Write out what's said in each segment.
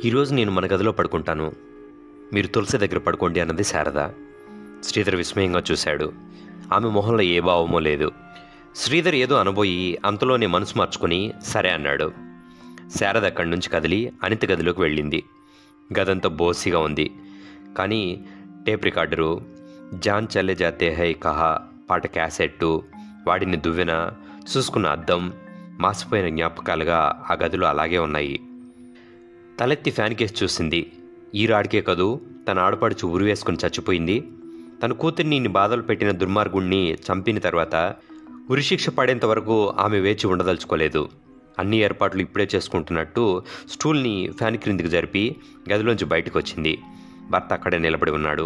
ఈరోజు నేను మన గదిలో పడుకుంటాను మీరు తులసి దగ్గర పడుకోండి అన్నది శారద శ్రీధర్ విస్మయంగా చూశాడు ఆమె మొహంలో ఏ భావమో లేదు శ్రీధర్ ఏదో అనబోయి అంతలోనే మనసు మార్చుకుని సరే అన్నాడు శారద అక్కడి నుంచి కదిలి అనిత గదిలోకి వెళ్ళింది గదంతా బోసిగా ఉంది కానీ టేప్ రికార్డరు జాన్ చల్లే జాతే హై కహా పాట క్యాసెట్టు వాడిని దువ్వెన చూసుకున్న అద్దం మాసిపోయిన జ్ఞాపకాలుగా ఆ గదిలో అలాగే ఉన్నాయి తలెత్తి ఫ్యాన్ కేసి చూసింది ఈ రాడికే కదూ తన ఆడపడుచు ఉరి వేసుకుని చచ్చిపోయింది తన కూతుర్ని ఇన్ని బాధలు పెట్టిన దుర్మార్గుణ్ణి చంపిన తర్వాత ఉరిశిక్ష పడేంత వరకు ఆమె వేచి ఉండదలుచుకోలేదు అన్ని ఏర్పాట్లు ఇప్పుడే చేసుకుంటున్నట్టు స్టూల్ని ఫ్యాన్ క్రిందికి జరిపి గదిలోంచి బయటకు వచ్చింది భర్త అక్కడే నిలబడి ఉన్నాడు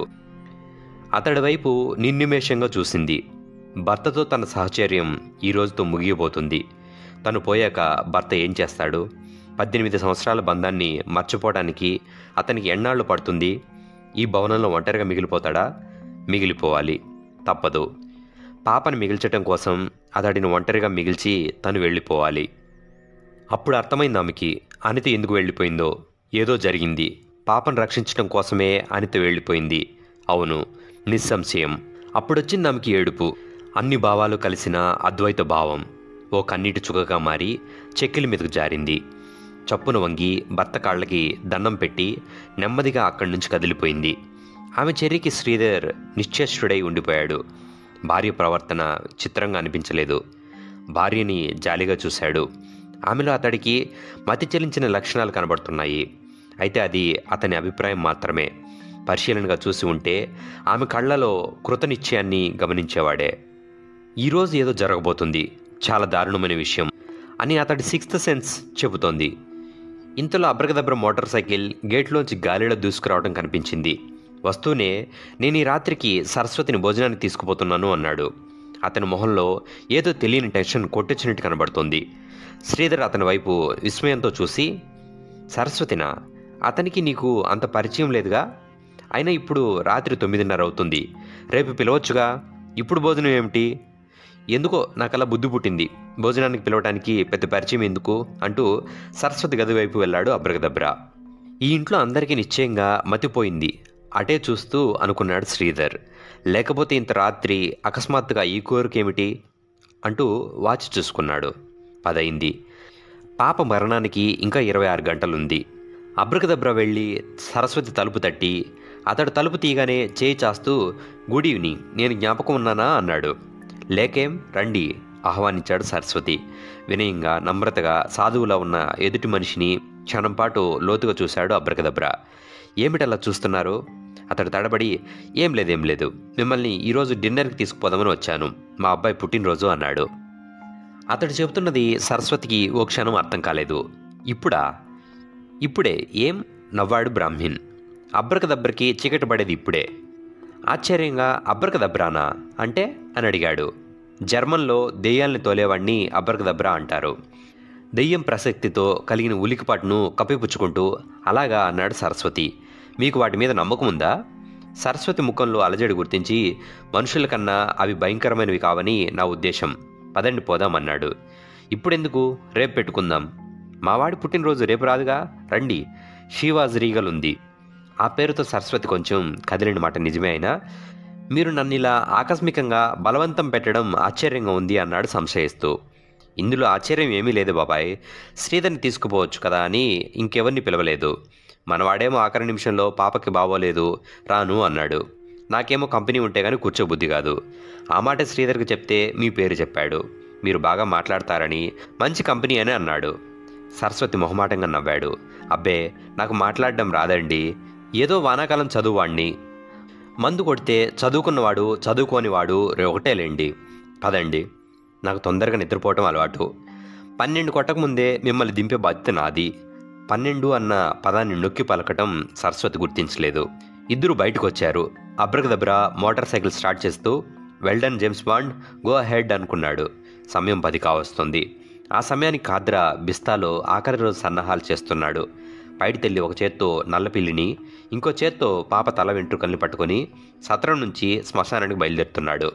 అతడి వైపు నిర్నిమేషంగా చూసింది భర్తతో తన సహచర్యం ఈ రోజుతో ముగియబోతుంది తను పోయాక భర్త ఏం చేస్తాడు పద్దెనిమిది సంవత్సరాల బంధాన్ని మర్చిపోవడానికి అతనికి ఎన్నాళ్ళు పడుతుంది ఈ భవనంలో ఒంటరిగా మిగిలిపోతాడా మిగిలిపోవాలి తప్పదు పాపని మిగిల్చటం కోసం అతడిని ఒంటరిగా మిగిల్చి తను వెళ్ళిపోవాలి అప్పుడు అర్థమైంది ఆమెకి అనిత ఎందుకు వెళ్ళిపోయిందో ఏదో జరిగింది పాపను రక్షించడం కోసమే అనిత వెళ్ళిపోయింది అవును నిస్సంశయం అప్పుడొచ్చింది ఆమెకి ఏడుపు అన్ని భావాలు కలిసిన అద్వైత భావం ఓ కన్నీటి చుక్కగా మారి చెక్కిలి మీదకు జారింది చప్పున వంగి భర్త కాళ్ళకి దండం పెట్టి నెమ్మదిగా అక్కడి నుంచి కదిలిపోయింది ఆమె చర్యకి శ్రీధర్ నిశ్చేష్టుడై ఉండిపోయాడు భార్య ప్రవర్తన చిత్రంగా అనిపించలేదు భార్యని జాలిగా చూశాడు ఆమెలో అతడికి మతి చెలించిన లక్షణాలు కనబడుతున్నాయి అయితే అది అతని అభిప్రాయం మాత్రమే పరిశీలనగా చూసి ఉంటే ఆమె కళ్ళలో కృతనిశ్చయాన్ని గమనించేవాడే ఈరోజు ఏదో జరగబోతుంది చాలా దారుణమైన విషయం అని అతడి సిక్స్త్ సెన్స్ చెబుతోంది ఇంతలో అబ్రగదబ్ర మోటార్ సైకిల్ గేట్లోంచి గాలిలో దూసుకురావడం కనిపించింది వస్తూనే నేను ఈ రాత్రికి సరస్వతిని భోజనానికి తీసుకుపోతున్నాను అన్నాడు అతని మొహంలో ఏదో తెలియని టెన్షన్ కొట్టొచ్చినట్టు కనబడుతోంది శ్రీధర్ అతని వైపు విస్మయంతో చూసి సరస్వతినా అతనికి నీకు అంత పరిచయం లేదుగా అయినా ఇప్పుడు రాత్రి తొమ్మిదిన్నర అవుతుంది రేపు పిలవచ్చుగా ఇప్పుడు భోజనం ఏమిటి ఎందుకో నాకు అలా బుద్ధి పుట్టింది భోజనానికి పిలవడానికి పెద్ద పరిచయం ఎందుకు అంటూ సరస్వతి గది వైపు వెళ్ళాడు అబ్రగదబ్రా ఈ ఇంట్లో అందరికీ నిశ్చయంగా మతిపోయింది అటే చూస్తూ అనుకున్నాడు శ్రీధర్ లేకపోతే ఇంత రాత్రి అకస్మాత్తుగా ఈ కోరికేమిటి అంటూ వాచ్ చూసుకున్నాడు పదయింది పాప మరణానికి ఇంకా ఇరవై ఆరు గంటలుంది అబ్రకదబ్ర వెళ్ళి సరస్వతి తలుపు తట్టి అతడు తలుపు తీయగానే చేయి చాస్తూ గుడ్ ఈవినింగ్ నేను జ్ఞాపకం ఉన్నానా అన్నాడు లేకేం రండి ఆహ్వానించాడు సరస్వతి వినయంగా నమ్రతగా సాధువులా ఉన్న ఎదుటి మనిషిని క్షణంపాటు లోతుగా చూశాడు అబ్రకదబ్ర ఏమిటలా చూస్తున్నారు అతడు తడబడి ఏం లేదు ఏం లేదు మిమ్మల్ని ఈరోజు డిన్నర్కి తీసుకుపోదామని వచ్చాను మా అబ్బాయి పుట్టినరోజు అన్నాడు అతడు చెబుతున్నది సరస్వతికి ఓ క్షణం అర్థం కాలేదు ఇప్పుడా ఇప్పుడే ఏం నవ్వాడు బ్రాహ్మిన్ అబ్రకదబ్బరికి చీకటి పడేది ఇప్పుడే ఆశ్చర్యంగా అబ్రకదబ్రానా అంటే అని అడిగాడు జర్మన్లో దెయ్యాల్ని తోలేవాడిని అబ్రకదబ్రా అంటారు దెయ్యం ప్రసక్తితో కలిగిన ఉలికిపాటును కప్పిపుచ్చుకుంటూ అలాగా అన్నాడు సరస్వతి మీకు వాటి మీద నమ్మకం ఉందా సరస్వతి ముఖంలో అలజడి గుర్తించి మనుషుల కన్నా అవి భయంకరమైనవి కావని నా ఉద్దేశం పదండి పోదామన్నాడు ఇప్పుడెందుకు రేపు పెట్టుకుందాం మావాడి పుట్టినరోజు రేపు రాదుగా రండి షీవాజ్ రీగల్ ఉంది ఆ పేరుతో సరస్వతి కొంచెం కదిలిన మాట నిజమే అయినా మీరు నన్ను ఇలా ఆకస్మికంగా బలవంతం పెట్టడం ఆశ్చర్యంగా ఉంది అన్నాడు సంశయిస్తూ ఇందులో ఆశ్చర్యం ఏమీ లేదు బాబాయ్ శ్రీధర్ని తీసుకుపోవచ్చు కదా అని ఇంకెవరిని పిలవలేదు మనవాడేమో ఆఖరి నిమిషంలో పాపకి బాగోలేదు రాను అన్నాడు నాకేమో కంపెనీ ఉంటే కానీ కూర్చోబుద్ధి కాదు ఆ మాట శ్రీధర్కి చెప్తే మీ పేరు చెప్పాడు మీరు బాగా మాట్లాడతారని మంచి కంపెనీ అని అన్నాడు సరస్వతి మొహమాటంగా నవ్వాడు అబ్బే నాకు మాట్లాడడం రాదండి ఏదో వానాకాలం చదువువాణ్ణి మందు కొడితే చదువుకున్నవాడు చదువుకోనివాడు ఒకటేలేండి పదండి నాకు తొందరగా నిద్రపోవటం అలవాటు పన్నెండు కొట్టకముందే మిమ్మల్ని దింపే బాధ్యత నాది పన్నెండు అన్న పదాన్ని నొక్కి పలకటం సరస్వతి గుర్తించలేదు ఇద్దరు బయటకు వచ్చారు అబ్రకదబ్రా మోటార్ సైకిల్ స్టార్ట్ చేస్తూ well done James Bond go ahead అనుకున్నాడు సమయం పది కావస్తుంది ఆ సమయానికి కాద్రా బిస్తాలో ఆఖరి రోజు సన్నాహాలు చేస్తున్నాడు బయట తెల్లి ఒక చేత్తో నల్లపిల్లిని ఇంకో చేత్తో పాప తల వెంట్రుకల్ని పట్టుకొని సత్రం నుంచి శ్మశానానికి బయలుదేరుతున్నాడు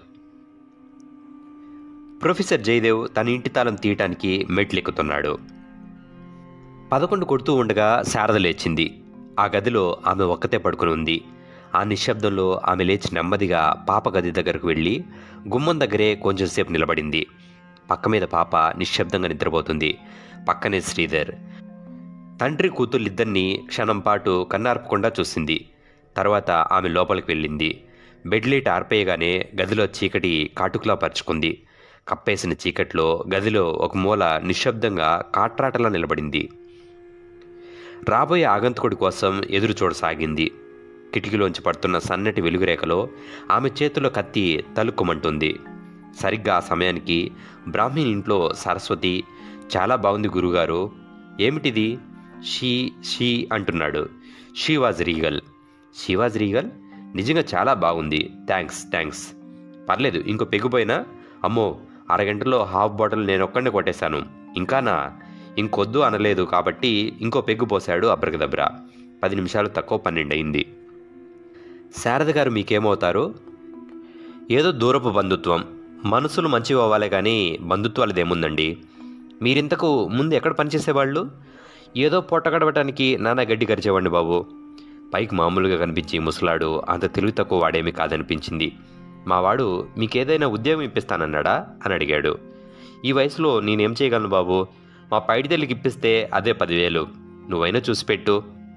ప్రొఫెసర్ జయదేవ్ తన ఇంటి తాళం తీయటానికి మెట్లెక్కుతున్నాడు పదకొండు కొడుతూ ఉండగా శారద లేచింది ఆ గదిలో ఆమె ఒక్కతే పడుకుని ఉంది ఆ నిశ్శబ్దంలో ఆమె లేచి నెమ్మదిగా పాప గది దగ్గరకు వెళ్ళి గుమ్మం దగ్గరే కొంచెంసేపు నిలబడింది పక్క మీద పాప నిశ్శబ్దంగా నిద్రపోతుంది పక్కనే శ్రీధర్ తండ్రి కూతుళ్ళిద్దరినీ క్షణం పాటు కన్నార్పకుండా చూసింది తర్వాత ఆమె లోపలికి వెళ్ళింది బెడ్ లైట్ ఆర్పేయగానే గదిలో చీకటి కాటుకులా పరుచుకుంది కప్పేసిన చీకట్లో గదిలో ఒక మూల నిశ్శబ్దంగా కాట్రాటలా నిలబడింది రాబోయే ఆగంతుకుడి కోసం ఎదురు చూడసాగింది కిటికీలోంచి పడుతున్న సన్నటి వెలుగురేఖలో ఆమె చేతిలో కత్తి తలుక్కుమంటుంది సరిగ్గా ఆ సమయానికి బ్రాహ్మణి ఇంట్లో సరస్వతి చాలా బాగుంది గురుగారు ఏమిటిది షీ షీ అంటున్నాడు she was regal she was regal నిజంగా చాలా బాగుంది థ్యాంక్స్ థ్యాంక్స్ పర్లేదు ఇంకో పెగ్గుపోయినా అమ్మో అరగంటలో హాఫ్ బాటిల్ నేను ఒక్కడిని కొట్టేశాను ఇంకానా ఇంకొద్దు అనలేదు కాబట్టి ఇంకో పెగ్గు పోశాడు అబ్రకదబ్రా పది నిమిషాలు తక్కువ పన్నెండు అయింది శారద గారు మీకేమవుతారు ఏదో దూరపు బంధుత్వం మనసులు మంచివి అవ్వాలే కానీ బంధుత్వాలదేముందండి మీరింతకు ముందు ఎక్కడ పనిచేసేవాళ్ళు ఏదో పొట్టగడవటానికి నానా గడ్డి కరిచేవాడిని బాబు పైకి మామూలుగా కనిపించి ముసలాడు అంత తెలివి తక్కువ వాడేమీ కాదనిపించింది మా వాడు మీకేదైనా ఉద్యోగం ఇప్పిస్తానన్నాడా అని అడిగాడు ఈ వయసులో నేనేం చేయగలను బాబు మా పైడి తల్లికి ఇప్పిస్తే అదే పదివేలు నువ్వైనా చూసి పెట్టు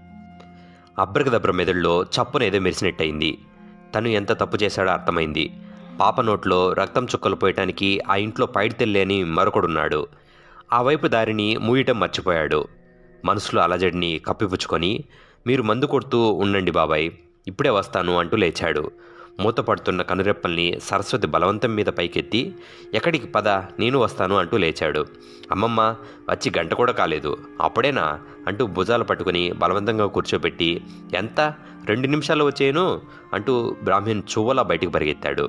అబ్రకదబ్ర మెదడులో చప్పున ఏదో మెరిసినట్టయింది తను ఎంత తప్పు చేశాడో అర్థమైంది పాప నోట్లో రక్తం చుక్కలు పోయటానికి ఆ ఇంట్లో పైడి తెల్లి అని మరొకడున్నాడు ఆ వైపు దారిని మూయటం మర్చిపోయాడు మనసులో అలజడిని కప్పిపుచ్చుకొని మీరు మందు కొడుతూ ఉండండి బాబాయ్ ఇప్పుడే వస్తాను అంటూ లేచాడు మూతపడుతున్న కనురెప్పల్ని సరస్వతి బలవంతం మీద పైకెత్తి ఎక్కడికి పద నేను వస్తాను అంటూ లేచాడు అమ్మమ్మ వచ్చి గంట కూడా కాలేదు అప్పుడేనా అంటూ భుజాలు పట్టుకుని బలవంతంగా కూర్చోబెట్టి ఎంత రెండు నిమిషాలు వచ్చేను అంటూ బ్రాహ్మణ్ చువ్వలా బయటికి పరిగెత్తాడు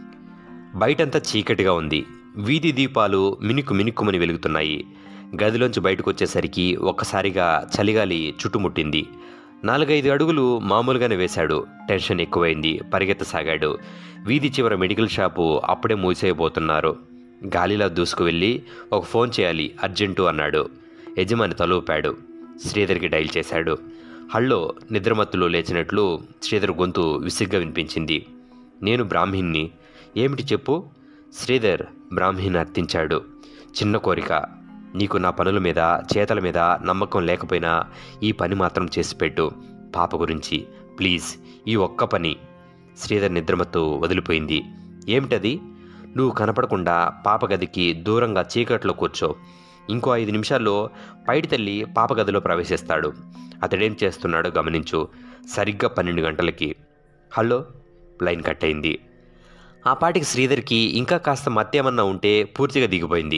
బయటంతా చీకటిగా ఉంది వీధి దీపాలు మినుకు మినుక్కుమని వెలుగుతున్నాయి గదిలోంచి బయటకు వచ్చేసరికి ఒక్కసారిగా చలిగాలి చుట్టుముట్టింది నాలుగైదు అడుగులు మామూలుగానే వేశాడు టెన్షన్ ఎక్కువైంది పరిగెత్తసాగాడు వీధి చివర మెడికల్ షాపు అప్పుడే మూసేయబోతున్నారు గాలిలో దూసుకు వెళ్ళి ఒక ఫోన్ చేయాలి అర్జెంటు అన్నాడు యజమాని తలూపాడు శ్రీధర్కి డైల్ చేశాడు హళ్ళో నిద్రమత్తులో లేచినట్లు శ్రీధర్ గొంతు విసిగ్గా వినిపించింది నేను బ్రాహ్మిణ్ణి ఏమిటి చెప్పు శ్రీధర్ బ్రాహ్మణ్ అర్థించాడు చిన్న కోరిక నీకు నా పనుల మీద చేతల మీద నమ్మకం లేకపోయినా ఈ పని మాత్రం చేసి పెట్టు పాప గురించి ప్లీజ్ ఈ ఒక్క పని శ్రీధర్ నిద్రమత్తు వదిలిపోయింది ఏమిటది నువ్వు కనపడకుండా పాప గదికి దూరంగా చీకట్లో కూర్చో ఇంకో ఐదు నిమిషాల్లో పైడి తల్లి పాప గదిలో ప్రవేశిస్తాడు అతడేం చేస్తున్నాడో గమనించు సరిగ్గా పన్నెండు గంటలకి హలో లైన్ కట్ అయింది ఆ పాటికి శ్రీధర్కి ఇంకా కాస్త మత్తేమన్నా ఉంటే పూర్తిగా దిగిపోయింది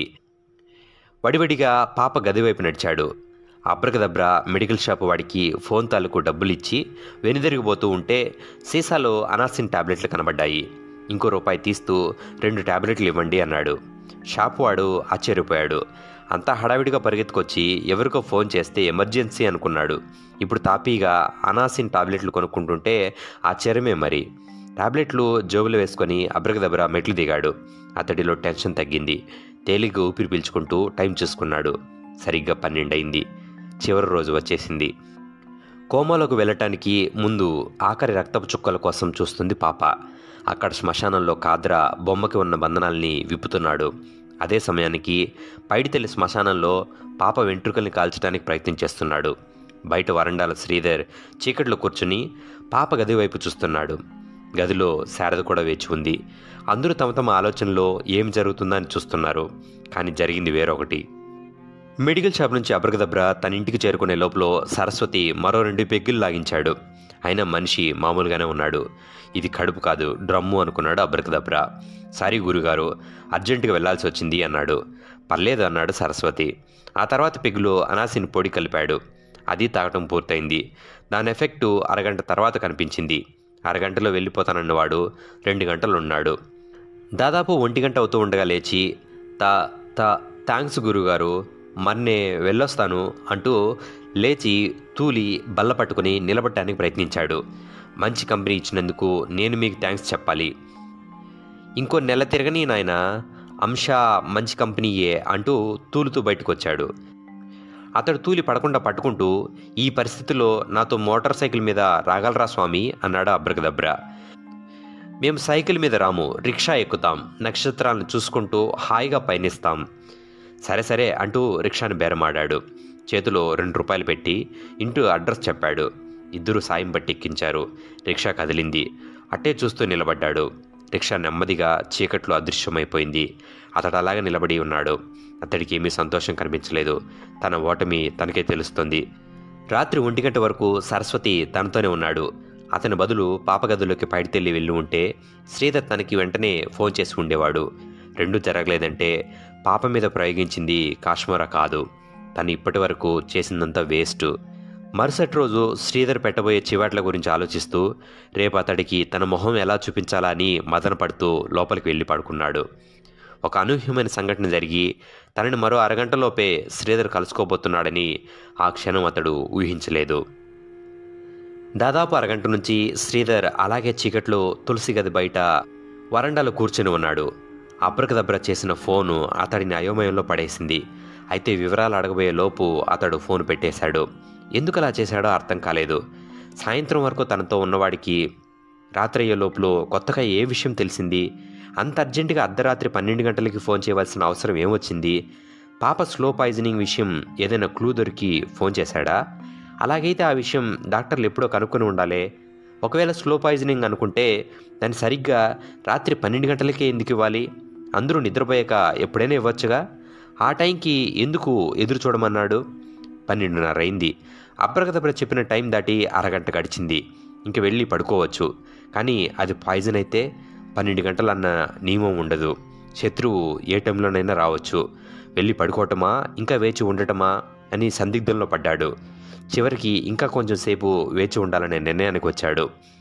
వడివడిగా పాప గది వైపు నడిచాడు అబ్రకదబ్ర మెడికల్ షాప్ వాడికి ఫోన్ తాలూకు డబ్బులు ఇచ్చి వెనుదిరిగిపోతూ ఉంటే సీసాలో అనాసిన్ టాబ్లెట్లు కనబడ్డాయి ఇంకో రూపాయి తీస్తూ రెండు టాబ్లెట్లు ఇవ్వండి అన్నాడు షాప్ వాడు ఆశ్చర్యపోయాడు అంతా హడావిడిగా పరిగెత్తుకొచ్చి ఎవరికో ఫోన్ చేస్తే ఎమర్జెన్సీ అనుకున్నాడు ఇప్పుడు తాపీగా అనాసిన్ టాబ్లెట్లు కొనుక్కుంటుంటే ఆశ్చర్యమే మరి టాబ్లెట్లు జోబులు వేసుకొని అబ్రకదబ్ర మెట్లు దిగాడు అతడిలో టెన్షన్ తగ్గింది తేలిగ్గా ఊపిరి పీల్చుకుంటూ టైం చూసుకున్నాడు సరిగ్గా పన్నెండయింది చివరి రోజు వచ్చేసింది కోమాలోకి వెళ్ళటానికి ముందు ఆఖరి రక్తపు చుక్కల కోసం చూస్తుంది పాప అక్కడ శ్మశానంలో కాద్ర బొమ్మకి ఉన్న బంధనాల్ని విప్పుతున్నాడు అదే సమయానికి పైడితల్లి శ్మశానంలో పాప వెంట్రుకల్ని కాల్చడానికి ప్రయత్నం చేస్తున్నాడు బయట వరండాల శ్రీధర్ చీకట్లో కూర్చుని పాప గది వైపు చూస్తున్నాడు గదిలో శారద కూడా వేచి ఉంది అందరూ తమ తమ ఆలోచనలో ఏం జరుగుతుందని చూస్తున్నారు కానీ జరిగింది వేరొకటి మెడికల్ షాప్ నుంచి అబ్రగదబ్ర తన ఇంటికి చేరుకునే లోపల సరస్వతి మరో రెండు పెగ్గులు లాగించాడు అయినా మనిషి మామూలుగానే ఉన్నాడు ఇది కడుపు కాదు డ్రమ్ము అనుకున్నాడు అబ్రకదబ్ర సారీ గురుగారు అర్జెంటుగా వెళ్లాల్సి వచ్చింది అన్నాడు పర్లేదు అన్నాడు సరస్వతి ఆ తర్వాత పెగ్గులో అనాసిన్ పొడి కలిపాడు అది తాగటం పూర్తయింది దాని ఎఫెక్టు అరగంట తర్వాత కనిపించింది అరగంటలో వెళ్ళిపోతానన్నవాడు రెండు గంటలు ఉన్నాడు దాదాపు ఒంటి గంట అవుతూ ఉండగా లేచి తా తా థ్యాంక్స్ గురుగారు మర్నే వెళ్ళొస్తాను అంటూ లేచి తూలి బల్ల పట్టుకుని నిలబడటానికి ప్రయత్నించాడు మంచి కంపెనీ ఇచ్చినందుకు నేను మీకు థ్యాంక్స్ చెప్పాలి ఇంకో నెల తిరగని నాయన అంశ మంచి కంపెనీయే అంటూ తూలుతూ బయటకు వచ్చాడు అతడు తూలి పడకుండా పట్టుకుంటూ ఈ పరిస్థితిలో నాతో మోటార్ సైకిల్ మీద రాగలరా స్వామి అన్నాడు అబ్రకదబ్ర మేము సైకిల్ మీద రాము రిక్షా ఎక్కుతాం నక్షత్రాలను చూసుకుంటూ హాయిగా పయనిస్తాం సరే సరే అంటూ రిక్షాని బేరమాడాడు చేతిలో రెండు రూపాయలు పెట్టి ఇంటూ అడ్రస్ చెప్పాడు ఇద్దరు సాయం బట్టి ఎక్కించారు రిక్షా కదిలింది అట్టే చూస్తూ నిలబడ్డాడు రిక్షా నెమ్మదిగా చీకట్లో అదృశ్యమైపోయింది అతడు అలాగే నిలబడి ఉన్నాడు అతడికి ఏమీ సంతోషం కనిపించలేదు తన ఓటమి తనకే తెలుస్తుంది రాత్రి ఒంటి గంట వరకు సరస్వతి తనతోనే ఉన్నాడు అతని బదులు పాపగదిలోకి పైడితెళ్ళి వెళ్ళి ఉంటే శ్రీధర్ తనకి వెంటనే ఫోన్ చేసి ఉండేవాడు రెండూ జరగలేదంటే పాప మీద ప్రయోగించింది కాశ్మీరా కాదు తను ఇప్పటి వరకు చేసిందంతా వేస్ట్ మరుసటి రోజు శ్రీధర్ పెట్టబోయే చివాట్ల గురించి ఆలోచిస్తూ రేపు అతడికి తన మొహం ఎలా చూపించాలా అని మదన పడుతూ లోపలికి వెళ్ళి పడుకున్నాడు ఒక అనూహ్యమైన సంఘటన జరిగి తనని మరో అరగంటలోపే శ్రీధర్ కలుసుకోబోతున్నాడని ఆ క్షణం అతడు ఊహించలేదు దాదాపు అరగంట నుంచి శ్రీధర్ అలాగే చీకట్లో తులసి గది బయట వరండాలో కూర్చుని ఉన్నాడు అబ్రకదబ్ర చేసిన ఫోను అతడిని అయోమయంలో పడేసింది అయితే వివరాలు అడగబోయే లోపు అతడు ఫోన్ పెట్టేశాడు ఎందుకు అలా చేశాడో అర్థం కాలేదు సాయంత్రం వరకు తనతో ఉన్నవాడికి రాత్రి అయ్యే లోపల కొత్తగా ఏ విషయం తెలిసింది అంత అర్జెంటుగా అర్ధరాత్రి పన్నెండు గంటలకి ఫోన్ చేయవలసిన అవసరం ఏమొచ్చింది పాప స్లో పాయిజనింగ్ విషయం ఏదైనా క్లూ దొరికి ఫోన్ చేశాడా అలాగైతే ఆ విషయం డాక్టర్లు ఎప్పుడో కనుక్కొని ఉండాలి ఒకవేళ స్లో పాయిజనింగ్ అనుకుంటే దాన్ని సరిగ్గా రాత్రి పన్నెండు గంటలకే ఎందుకు ఇవ్వాలి అందరూ నిద్రపోయాక ఎప్పుడైనా ఇవ్వచ్చుగా ఆ టైంకి ఎందుకు ఎదురు చూడమన్నాడు పన్నెండున్నర అయింది అప్రగతప్ర చెప్పిన టైం దాటి అరగంట గడిచింది ఇంక వెళ్ళి పడుకోవచ్చు కానీ అది పాయిజన్ అయితే పన్నెండు గంటలన్న నియమం ఉండదు శత్రువు ఏ టైంలోనైనా రావచ్చు వెళ్ళి పడుకోవటమా ఇంకా వేచి ఉండటమా అని సందిగ్ధంలో పడ్డాడు చివరికి ఇంకా కొంచెం సేపు వేచి ఉండాలనే నిర్ణయానికి వచ్చాడు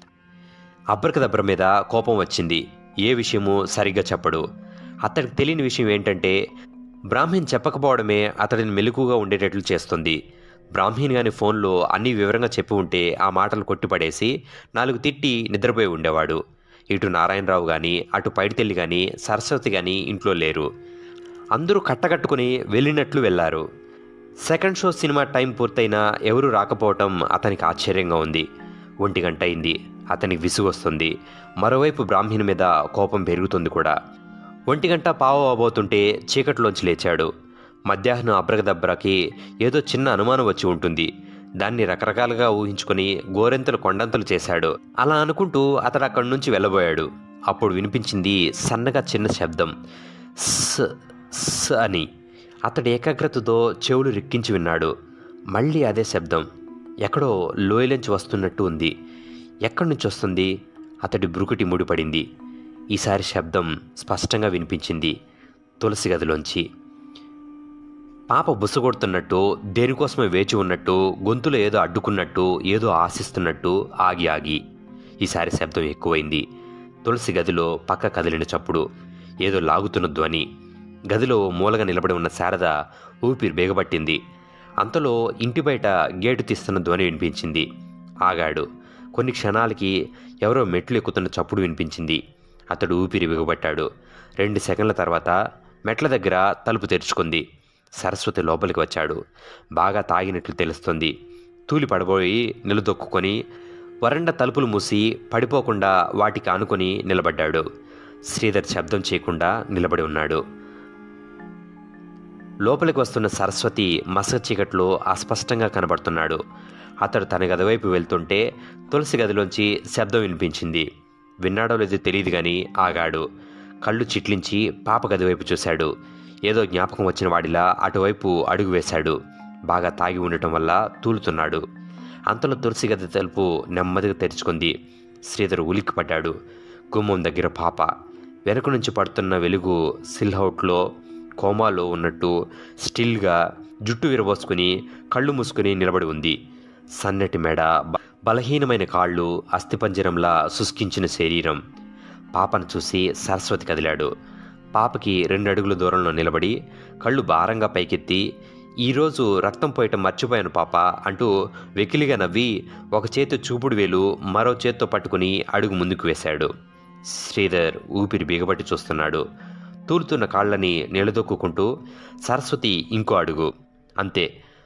అబ్రకదబ్ర మీద కోపం వచ్చింది ఏ విషయము సరిగ్గా చెప్పడు అతడికి తెలియని విషయం ఏంటంటే బ్రాహ్మణ్ చెప్పకపోవడమే అతడిని మెలకుగా ఉండేటట్లు చేస్తుంది బ్రాహ్మణ్ గాని ఫోన్లో అన్ని వివరంగా చెప్పి ఉంటే ఆ మాటలు కొట్టిపడేసి నాలుగు తిట్టి నిద్రపోయి ఉండేవాడు ఇటు నారాయణరావు కానీ అటు పైడితెల్లి కానీ సరస్వతి కానీ ఇంట్లో లేరు అందరూ కట్టకట్టుకుని వెళ్ళినట్లు వెళ్ళారు సెకండ్ షో సినిమా టైం పూర్తయినా ఎవరూ రాకపోవటం అతనికి ఆశ్చర్యంగా ఉంది ఒంటి గంట అయింది అతనికి విసుగొస్తుంది మరోవైపు బ్రాహ్మణి మీద కోపం పెరుగుతుంది కూడా ఒంటి గంట పావు అవబోతుంటే చీకట్లోంచి లేచాడు మధ్యాహ్నం అబ్రగదబ్రకి ఏదో చిన్న అనుమానం వచ్చి ఉంటుంది దాన్ని రకరకాలుగా ఊహించుకొని గోరెంతలు కొండంతలు చేశాడు అలా అనుకుంటూ అతడు అక్కడి నుంచి వెళ్ళబోయాడు అప్పుడు వినిపించింది సన్నగా చిన్న శబ్దం స్ స్ అని అతడి ఏకాగ్రతతో చెవులు రిక్కించి విన్నాడు మళ్ళీ అదే శబ్దం ఎక్కడో లోయలోంచి వస్తున్నట్టు ఉంది ఎక్కడి నుంచి వస్తుంది అతడి బ్రుకుటి ముడిపడింది ఈసారి శబ్దం స్పష్టంగా వినిపించింది తులసి గదిలోంచి పాప బుసగొడుతున్నట్టు దేనికోసమే వేచి ఉన్నట్టు గొంతులో ఏదో అడ్డుకున్నట్టు ఏదో ఆశిస్తున్నట్టు ఆగి ఆగి ఈసారి శబ్దం ఎక్కువైంది తులసి గదిలో పక్క కదిలిన చప్పుడు ఏదో లాగుతున్న ధ్వని గదిలో మూలగా నిలబడి ఉన్న శారద ఊపిరి బేగబట్టింది అంతలో ఇంటి బయట గేటు తీస్తున్న ధ్వని వినిపించింది ఆగాడు కొన్ని క్షణాలకి ఎవరో మెట్లు ఎక్కుతున్న చప్పుడు వినిపించింది అతడు ఊపిరి బిగబట్టాడు రెండు సెకండ్ల తర్వాత మెట్ల దగ్గర తలుపు తెరుచుకుంది సరస్వతి లోపలికి వచ్చాడు బాగా తాగినట్లు తెలుస్తుంది తూలి పడబోయి నిలదొక్కుకొని వరండా తలుపులు మూసి పడిపోకుండా వాటికి ఆనుకొని నిలబడ్డాడు శ్రీధర్ శబ్దం చేయకుండా నిలబడి ఉన్నాడు లోపలికి వస్తున్న సరస్వతి మసక చీకట్లో అస్పష్టంగా కనబడుతున్నాడు అతడు తన గది వైపు వెళ్తుంటే తులసి గదిలోంచి శబ్దం వినిపించింది విన్నాడో లేదో తెలియదు కానీ ఆగాడు కళ్ళు చిట్లించి పాప గది వైపు చూశాడు ఏదో జ్ఞాపకం వచ్చిన వాడిలా అటువైపు అడుగు వేశాడు బాగా తాగి ఉండటం వల్ల తూలుతున్నాడు అంతలో తులసి గది తలుపు నెమ్మదిగా తెరుచుకుంది శ్రీధర్ ఉలిక్కిపడ్డాడు గుమ్మం దగ్గర పాప వెనక నుంచి పడుతున్న వెలుగు సిల్హౌట్లో కోమాలో ఉన్నట్టు స్టిల్గా జుట్టు విరబోసుకుని కళ్ళు మూసుకుని నిలబడి ఉంది సన్నటి మెడ బ- బలహీనమైన కాళ్ళు అస్థిపంజరంలా శుష్కించిన శరీరం పాపను చూసి సరస్వతి కదిలాడు పాపకి రెండు అడుగుల దూరంలో నిలబడి కళ్ళు భారంగా పైకెత్తి ఈరోజు రక్తం పోయటం మర్చిపోయాను పాప అంటూ వెకిలిగా నవ్వి ఒక చేతి చూపుడు వేలు మరో చేత్తో పట్టుకుని అడుగు ముందుకు వేశాడు శ్రీధర్ ఊపిరి బిగబట్టి చూస్తున్నాడు తూలుతున్న కాళ్ళని నిలదొక్కుంటూ సరస్వతి ఇంకో అడుగు అంతే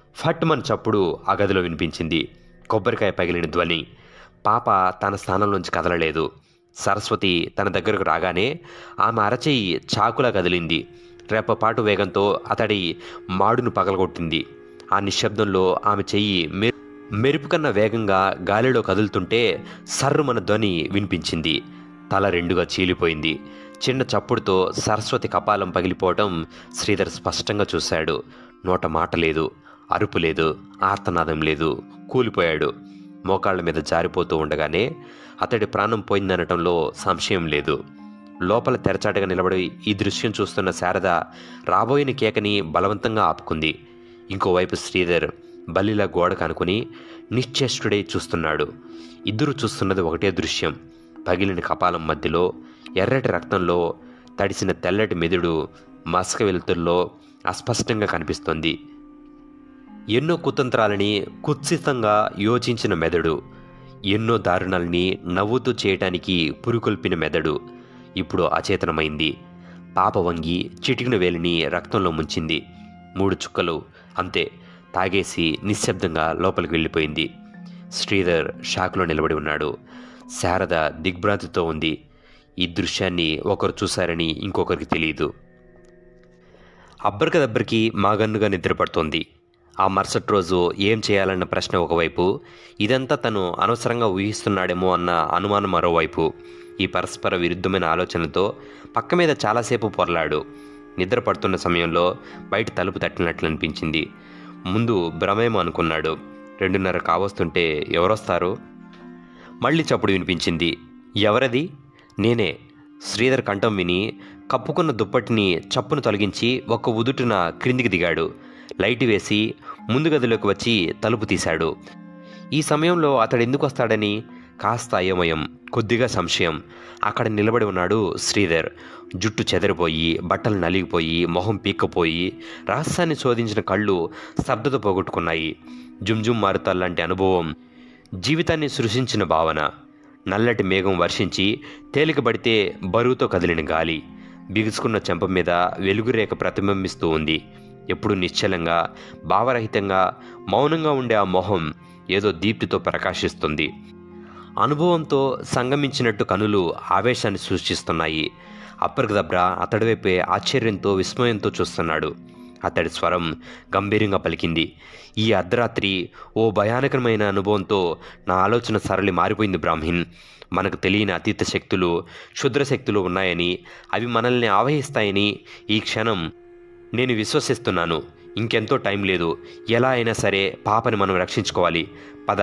ఫట్మన్ చప్పుడు ఆ గదిలో వినిపించింది కొబ్బరికాయ పగిలిన ధ్వని పాప తన స్థానంలోంచి కదలలేదు సరస్వతి తన దగ్గరకు రాగానే ఆమె అరచేయి చాకులా కదిలింది రెప్పపాటు వేగంతో అతడి మాడును పగలగొట్టింది ఆ నిశ్శబ్దంలో ఆమె చెయ్యి మె మెరుపు కన్నా వేగంగా గాలిలో కదులుతుంటే సర్రుమన ధ్వని వినిపించింది తల రెండుగా చీలిపోయింది చిన్న చప్పుడుతో సరస్వతి కపాలం పగిలిపోవటం శ్రీధర్ స్పష్టంగా చూశాడు నోట మాట లేదు అరుపు లేదు ఆర్తనాదం లేదు కూలిపోయాడు మోకాళ్ళ మీద జారిపోతూ ఉండగానే అతడి ప్రాణం పోయిందనటంలో సంశయం లేదు లోపల తెరచాటుగా నిలబడి ఈ దృశ్యం చూస్తున్న శారద రాబోయిన కేకని బలవంతంగా ఆపుకుంది ఇంకోవైపు శ్రీధర్ బల్లిలా గోడ కనుకుని నిశ్చేష్టుడై చూస్తున్నాడు ఇద్దరు చూస్తున్నది ఒకటే దృశ్యం పగిలిన కపాలం మధ్యలో ఎర్రటి రక్తంలో తడిసిన తెల్లటి మెదుడు మసక వెలుతుల్లో అస్పష్టంగా కనిపిస్తోంది ఎన్నో కుతంత్రాలని కుత్సితంగా యోచించిన మెదడు ఎన్నో దారుణాలని నవ్వుతూ చేయటానికి పురుకొల్పిన మెదడు ఇప్పుడు అచేతనమైంది పాప వంగి చిటికిన వేలిని రక్తంలో ముంచింది మూడు చుక్కలు అంతే తాగేసి నిశ్శబ్దంగా లోపలికి వెళ్ళిపోయింది శ్రీధర్ షాక్లో నిలబడి ఉన్నాడు శారద దిగ్భ్రాంతితో ఉంది ఈ దృశ్యాన్ని ఒకరు చూశారని ఇంకొకరికి తెలియదు అబ్బరికదబ్బరికి మాగన్నుగా నిద్రపడుతోంది ఆ మరుసటి రోజు ఏం చేయాలన్న ప్రశ్న ఒకవైపు ఇదంతా తను అనవసరంగా ఊహిస్తున్నాడేమో అన్న అనుమానం మరోవైపు ఈ పరస్పర విరుద్ధమైన ఆలోచనలతో పక్క మీద చాలాసేపు పొరలాడు నిద్ర పడుతున్న సమయంలో బయట తలుపు తట్టినట్లు అనిపించింది ముందు భ్రమేమో అనుకున్నాడు రెండున్నర కావస్తుంటే ఎవరొస్తారు మళ్ళీ చప్పుడు వినిపించింది ఎవరది నేనే శ్రీధర్ కంఠం విని కప్పుకున్న దుప్పటిని చప్పును తొలగించి ఒక్క ఉదుటున క్రిందికి దిగాడు లైట్ వేసి ముందు గదిలోకి వచ్చి తలుపు తీశాడు ఈ సమయంలో అతడు ఎందుకు వస్తాడని కాస్త అయోమయం కొద్దిగా సంశయం అక్కడ నిలబడి ఉన్నాడు శ్రీధర్ జుట్టు చెదిరిపోయి బట్టలు నలిగిపోయి మొహం పీక్కపోయి రహస్యాన్ని శోధించిన కళ్ళు స్తబ్దత పోగొట్టుకున్నాయి జుమ్జుమ్ మారుతాల్లాంటి అనుభవం జీవితాన్ని సృష్టించిన భావన నల్లటి మేఘం వర్షించి తేలికబడితే బరువుతో కదిలిన గాలి బిగుసుకున్న చెంప మీద వెలుగురేఖ ప్రతిబింబిస్తూ ఉంది ఎప్పుడు నిశ్చలంగా భావరహితంగా మౌనంగా ఉండే ఆ మొహం ఏదో దీప్తితో ప్రకాశిస్తుంది అనుభవంతో సంగమించినట్టు కనులు ఆవేశాన్ని సృష్టిస్తున్నాయి అప్పటికదబ్రా అతడి వైపే ఆశ్చర్యంతో విస్మయంతో చూస్తున్నాడు అతడి స్వరం గంభీరంగా పలికింది ఈ అర్ధరాత్రి ఓ భయానకమైన అనుభవంతో నా ఆలోచన సరళి మారిపోయింది బ్రాహ్మిన్ మనకు తెలియని అతీత శక్తులు క్షుద్ర శక్తులు ఉన్నాయని అవి మనల్ని ఆవహిస్తాయని ఈ క్షణం నేను విశ్వసిస్తున్నాను ఇంకెంతో టైం లేదు ఎలా అయినా సరే పాపని మనం రక్షించుకోవాలి పద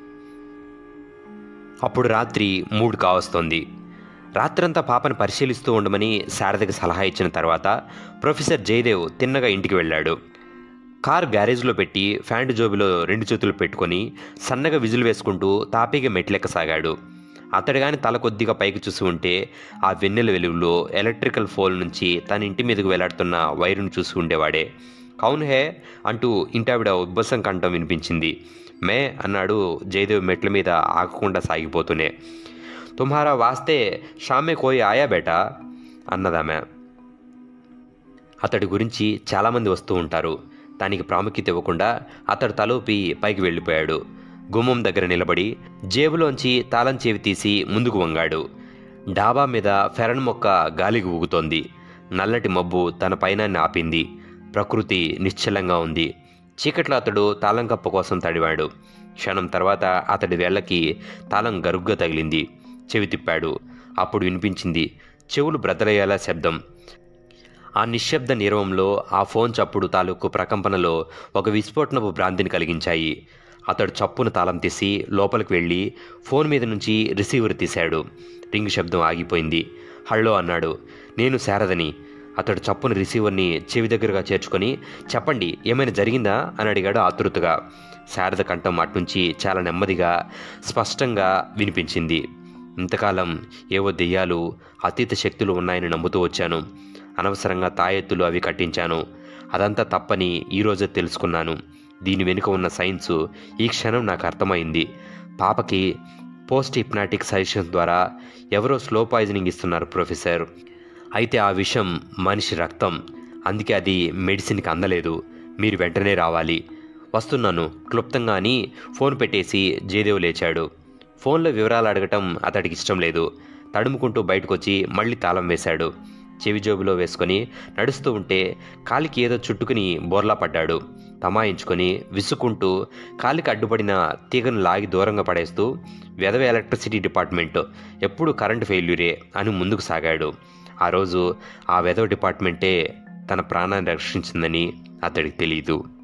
అప్పుడు రాత్రి మూడు కావస్తోంది రాత్రంతా పాపను పరిశీలిస్తూ ఉండమని శారదకి సలహా ఇచ్చిన తర్వాత ప్రొఫెసర్ జయదేవ్ తిన్నగా ఇంటికి వెళ్ళాడు కార్ గ్యారేజ్లో పెట్టి ఫ్యాంట్ జోబిలో రెండు చేతులు పెట్టుకొని సన్నగా విజులు వేసుకుంటూ తాపీగా మెట్లెక్కసాగాడు అతడు కానీ తల కొద్దిగా పైకి చూసి ఉంటే ఆ వెన్నెల వెలుగులో ఎలక్ట్రికల్ ఫోల్ నుంచి తన ఇంటి మీదకు వేలాడుతున్న వైరును చూసి ఉండేవాడే కౌన్ హే అంటూ ఇంటావిడ ఉబ్బసం కంఠం వినిపించింది మే అన్నాడు జయదేవ్ మెట్ల మీద ఆగకుండా సాగిపోతూనే తుమ్హారా వాస్తే షామే కోయి ఆయా బేటా అన్నదామె అతడి గురించి చాలామంది వస్తూ ఉంటారు దానికి ప్రాముఖ్యత ఇవ్వకుండా అతడు తలూపి పైకి వెళ్ళిపోయాడు గుమ్మం దగ్గర నిలబడి జేబులోంచి తాళం చెవి తీసి ముందుకు వంగాడు డాబా మీద ఫెరన్ మొక్క గాలికి ఊగుతోంది నల్లటి మబ్బు తన పైన ఆపింది ప్రకృతి నిశ్చలంగా ఉంది చీకట్లో అతడు తాళం కప్ప కోసం తడివాడు క్షణం తర్వాత అతడి వేళ్ళకి తాళం గరుగ్గా తగిలింది చెవి తిప్పాడు అప్పుడు వినిపించింది చెవులు బ్రతలయ్యేలా శబ్దం ఆ నిశ్శబ్ద నీరవంలో ఆ ఫోన్ చప్పుడు తాలూకు ప్రకంపనలో ఒక విస్ఫోటనపు భ్రాంతిని కలిగించాయి అతడు చప్పున తాళం తీసి లోపలికి వెళ్ళి ఫోన్ మీద నుంచి రిసీవర్ తీశాడు రింగ్ శబ్దం ఆగిపోయింది హళ్ళో అన్నాడు నేను శారదని అతడు చప్పున రిసీవర్ని చెవి దగ్గరగా చేర్చుకొని చెప్పండి ఏమైనా జరిగిందా అని అడిగాడు ఆతృతగా శారద కంఠం అట్నుంచి చాలా నెమ్మదిగా స్పష్టంగా వినిపించింది ఇంతకాలం ఏవో దెయ్యాలు అతీత శక్తులు ఉన్నాయని నమ్ముతూ వచ్చాను అనవసరంగా తాయెత్తులు అవి కట్టించాను అదంతా తప్పని ఈరోజే తెలుసుకున్నాను దీని వెనుక ఉన్న సైన్సు ఈ క్షణం నాకు అర్థమైంది పాపకి పోస్ట్ హిప్నాటిక్ సజెషన్స్ ద్వారా ఎవరో స్లో పాయిజనింగ్ ఇస్తున్నారు ప్రొఫెసర్ అయితే ఆ విషయం మనిషి రక్తం అందుకే అది మెడిసిన్కి అందలేదు మీరు వెంటనే రావాలి వస్తున్నాను క్లుప్తంగా అని ఫోన్ పెట్టేసి జయదేవ్ లేచాడు ఫోన్లో వివరాలు అడగటం అతడికి ఇష్టం లేదు తడుముకుంటూ బయటకు వచ్చి మళ్ళీ తాళం వేశాడు చెవి జోబులో వేసుకొని నడుస్తూ ఉంటే కాలికి ఏదో చుట్టుకుని బోర్లా పడ్డాడు తమాయించుకొని విసుక్కుంటూ కాలికి అడ్డుపడిన తీగను లాగి దూరంగా పడేస్తూ వెదవ ఎలక్ట్రిసిటీ డిపార్ట్మెంట్ ఎప్పుడు కరెంటు ఫెయిల్యూరే అని ముందుకు సాగాడు ఆ రోజు ఆ వెదవ డిపార్ట్మెంటే తన ప్రాణాన్ని రక్షించిందని అతడికి తెలియదు